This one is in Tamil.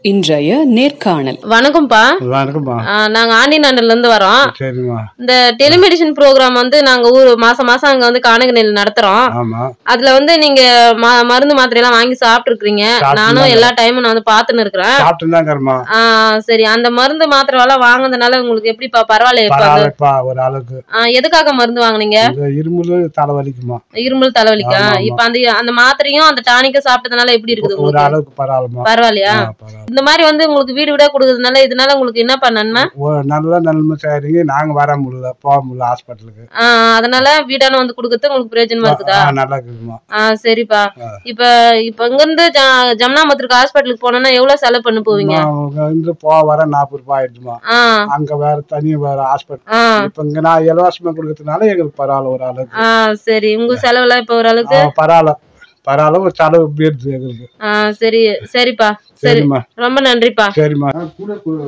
இன்றைய நேர்காணல் வணக்கம்ப்பா வணக்கம்மா ஆ, நாங்க ஆண்டிநாண்டல்ல இருந்து வரோம் சரிம்மா இந்த டெலிமெடிசின் ப்ரோக்ராம் வந்து நாங்க ஊர் மாசம் மாசம் அங்க வந்து காணகனில் நடத்துறோம் ஆமா அதுல வந்து நீங்க ம- மருந்து மாத்திரை எல்லாம் வாங்கி சாப்பிட்டு இருக்கீங்க சாப்பிட்டு நானும் தான் எல்லா டைமும் நான் வந்து பாத்துன்னு இருக்கிறேன் சாப்பிட்டு தான் கருமா ஆ, சரி அந்த மருந்து மாத்திரை எல்லாம் வாங்குனதுனால உங்களுக்கு எப்படிப்பா பரவாயில்ல இப்ப அது பரவாயில்லப்பா ஒரு அளவுக்கு ஆ, எதுக்காக மருந்து வாங்குனீங்க இந்த இருமல் தலைவலிக்குமா இருமல் தலைவலிக்கா ஆமா, ஆமா. இப்ப அந்த அந்த மாத்திரையும் அந்த டானிக்கும் சாப்பிட்டதுனால எப்படி இருக்குது ஒரு உங்களுக்கு அளவுக்கு பரவாயில்லமா பரவாயில்லையா ஆ, பரவாயில்ல. இந்த மாதிரி வந்து உங்களுக்கு வீடு வீடா கொடுக்கறதுனால இதனால உங்களுக்கு என்னப்பா நன்மை ஒரு நல்ல நன்மை சரிங்க நாங்க வர முடியல போக முடியல ஹாஸ்பிட்டலுக்கு ஆ, அதனால வீடான வந்து கொடுக்கறது உங்களுக்கு பிரயோஜனமா இருக்குதா ஆ, நல்லா இருக்குதுமா ஆ சரிப்பா ஆ. இப்ப இப்ப இங்க இருந்து ஜம்னாமத்திற்கு ஹாஸ்பிட்டலுக்கு போனோம்னா எவ்வளவு செலவு பண்ணி போவீங்க இருந்து போக வர நாற்பது ரூபாய் ஆயிடுமா ஆ அங்க வேற தனி வேற ஹாஸ்பிட்டல் ஆ இப்ப இங்க நான் இலவசமா கொடுக்கறதுனால எங்களுக்கு பரவாயில்ல ஒரு அளவுக்கு ஆ சரி உங்க செலவுலாம் இப்ப ஓரளவுக்கு ஆ, பரவாயில்ல பரவாயில்ல ஒரு செலவு போயிடுது எங்களுக்கு ஆ சரி சரிப்பா சரி சரிம்மா ரொம்ப நன்றிப்பா சரிம்மா கூட